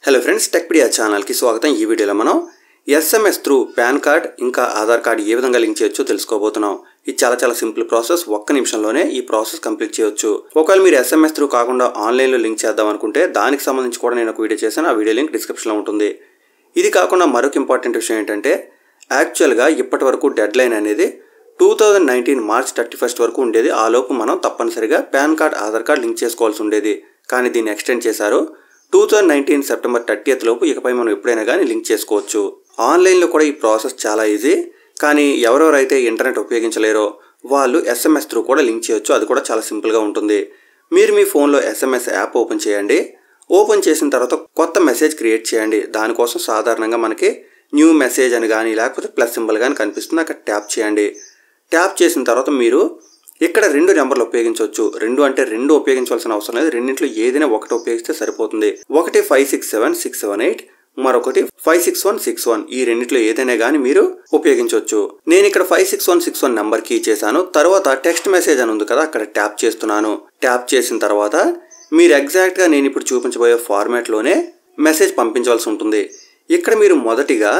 hello friends Techpedia ఛానల్కి స్వాగతం ఈ వీడియోలో మనం ఎస్ఎంఎస్ త్రూ పాన్ కార్డ్ ఇంకా ఆధార్ కార్డ్ ఏ విధంగా లింక్ చేయొచ్చో తెలుసుకోబోతున్నాం ఇది చాలా చాలా సింపుల్ ప్రాసెస్ ఒక్క నిమిషంలోనే ఈ ప్రాసెస్ కంప్లీట్ చేయొచ్చు ఒకవేళ మీరు ఎస్ఎంఎస్ త్రూ కాకుండా ఆన్లైన్లో లింక్ చేద్దాం అనుకుంటే దానికి సంబంధించి కూడా నేను ఒక వీడియో చేశాను ఆ వీడియో లింక్ డిస్క్రిప్షన్లో ఉంటుంది ఇది కాకుండా మరొక ఇంపార్టెంట్ విషయం ఏంటంటే యాక్చువల్గా ఇప్పటి వరకు డెడ్ లైన్ అనేది two thousand nineteen March thirty first వరకు ఉండేది ఆ లోపు మనం తప్పనిసరిగా PAN card Aadhaar card link చేసుకోవాల్సి ఉండేది కానీ దీన్ని ఎక్స్టెండ్ చేశారు two thousand nineteen September thirtieth లోపు ఇకపై మనం ఎప్పుడైనా కానీ లింక్ చేసుకోవచ్చు ఆన్లైన్లో కూడా ఈ ప్రాసెస్ చాలా ఈజీ కానీ ఎవరెవరైతే ఇంటర్నెట్ ఉపయోగించలేరో వాళ్ళు ఎస్ఎంఎస్ త్రూ కూడా లింక్ చేయొచ్చు అది కూడా చాలా సింపుల్గా ఉంటుంది మీరు మీ ఫోన్లో ఎస్ఎంఎస్ యాప్ ఓపెన్ చేయండి ఓపెన్ చేసిన తర్వాత కొత్త మెసేజ్ క్రియేట్ చేయండి దానికోసం సాధారణంగా మనకి న్యూ మెసేజ్ అని కానీ లేకపోతే ప్లస్ సింబల్ కానీ కనిపిస్తుంది అక్కడ ట్యాప్ చేయండి ట్యాప్ చేసిన తర్వాత మీరు ఇక్కడ రెండు నెంబర్లు ఉపయోగించవచ్చు రెండు అంటే రెండు ఉపయోగించవలసిన అవసరం లేదు రెండింటిలో ఏదైనా ఒకటి ఉపయోగిస్తే సరిపోతుంది ఒకటి five six seven six seven eight మరొకటి five six one six one ఈ రెండిట్లో ఏదైనా కానీ మీరు ఉపయోగించవచ్చు నేను ఇక్కడ five six one six one number key చేశాను తర్వాత టెక్స్ట్ మెసేజ్ అని ఉంది కదా అక్కడ ట్యాప్ చేస్తున్నాను ట్యాప్ చేసిన తర్వాత మీరు ఎగ్జాక్ట్గా నేను ఇప్పుడు చూపించబోయే ఫార్మాట్లోనే మెసేజ్ పంపించవలసి ఉంటుంది ఇక్కడ మీరు మొదటిగా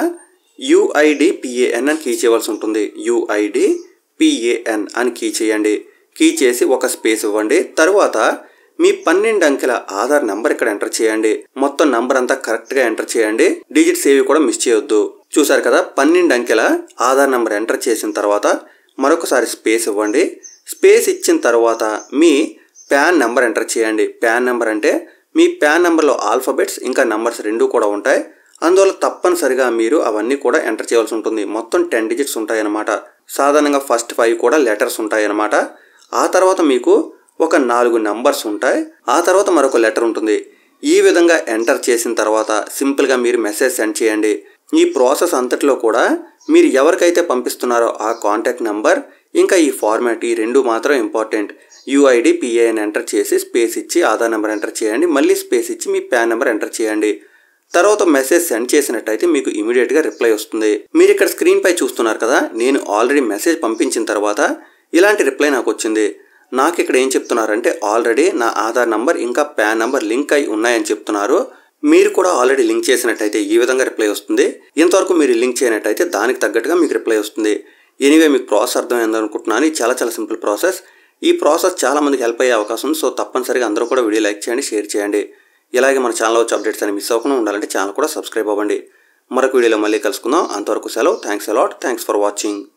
యుఐడి పిఏఎన్ అని కీ చేయవలసి ఉంటుంది యుఐడి పిఏఎన్ అని కీ చేయండి కీ చేసి ఒక స్పేస్ ఇవ్వండి తర్వాత మీ పన్నెండు అంకెల ఆధార్ నంబర్ ఇక్కడ ఎంటర్ చేయండి మొత్తం నంబర్ అంతా కరెక్ట్గా ఎంటర్ చేయండి డిజిట్స్ ఏవి కూడా మిస్ చేయొద్దు చూసారు కదా పన్నెండు అంకెల ఆధార్ నంబర్ ఎంటర్ చేసిన తర్వాత మరొకసారి స్పేస్ ఇవ్వండి స్పేస్ ఇచ్చిన తర్వాత మీ ప్యాన్ నెంబర్ ఎంటర్ చేయండి ప్యాన్ నెంబర్ అంటే మీ ప్యాన్ నెంబర్లో ఆల్ఫాబెట్స్ ఇంకా నంబర్స్ రెండు కూడా ఉంటాయి అందువల్ల తప్పనిసరిగా మీరు అవన్నీ కూడా ఎంటర్ చేయవలసి ఉంటుంది మొత్తం టెన్ డిజిట్స్ ఉంటాయన్నమాట సాధారణంగా ఫస్ట్ ఫైవ్ కూడా లెటర్స్ ఉంటాయన్నమాట ఆ తర్వాత మీకు ఒక నాలుగు నంబర్స్ ఉంటాయి ఆ తర్వాత మరొక లెటర్ ఉంటుంది ఈ విధంగా ఎంటర్ చేసిన తర్వాత సింపుల్గా మీరు మెసేజ్ సెండ్ చేయండి ఈ ప్రాసెస్ అంతటిలో కూడా మీరు ఎవరికైతే పంపిస్తున్నారో ఆ కాంటాక్ట్ నెంబర్ ఇంకా ఈ ఫార్మాట్ ఈ రెండు మాత్రం ఇంపార్టెంట్ యూఐడి పిఏఎన్ ఎంటర్ చేసి స్పేస్ ఇచ్చి ఆధార్ నెంబర్ ఎంటర్ చేయండి మళ్ళీ స్పేస్ ఇచ్చి మీ ప్యాన్ నెంబర్ ఎంటర్ చేయండి తర్వాత మెసేజ్ సెండ్ చేసినట్టయితే మీకు ఇమీడియట్గా రిప్లై వస్తుంది మీరు ఇక్కడ స్క్రీన్ పై చూస్తున్నారు కదా నేను ఆల్రెడీ మెసేజ్ పంపించిన తర్వాత ఇలాంటి రిప్లై నాకు వచ్చింది నాకు ఇక్కడ ఏం చెప్తున్నారంటే ఆల్రెడీ నా ఆధార్ నంబర్ ఇంకా పాన్ నంబర్ లింక్ అయి ఉన్నాయని చెప్తున్నారు మీరు కూడా ఆల్రెడీ లింక్ చేసినట్టయితే ఈ విధంగా రిప్లై వస్తుంది ఇంతవరకు మీరు లింక్ చేయనట్టయితే దానికి తగ్గట్టుగా మీకు రిప్లై వస్తుంది ఎనీవే మీకు ప్రాసెస్ అర్థమైంది అనుకుంటున్నాను ఇది చాలా చాలా సింపుల్ ప్రాసెస్ ఈ ప్రాసెస్ చాలా మందికి హెల్ప్ అయ్యే అవకాశం ఉంది సో తప్పనిసరిగా అందరూ కూడా వీడియో లైక్ చేయండి షేర్ చేయండి ఇలాగే మన ఛానల్ వచ్చి అప్డేట్స్ అని మిస్ అవ్వకుండా ఉండాలంటే ఛానల్ కూడా సబ్స్క్రైబ్ అవ్వండి మరొక వీడియోలో మళ్ళీ కలుసుకుందాం అంతవరకు సెలవు thanks a lot thanks for watching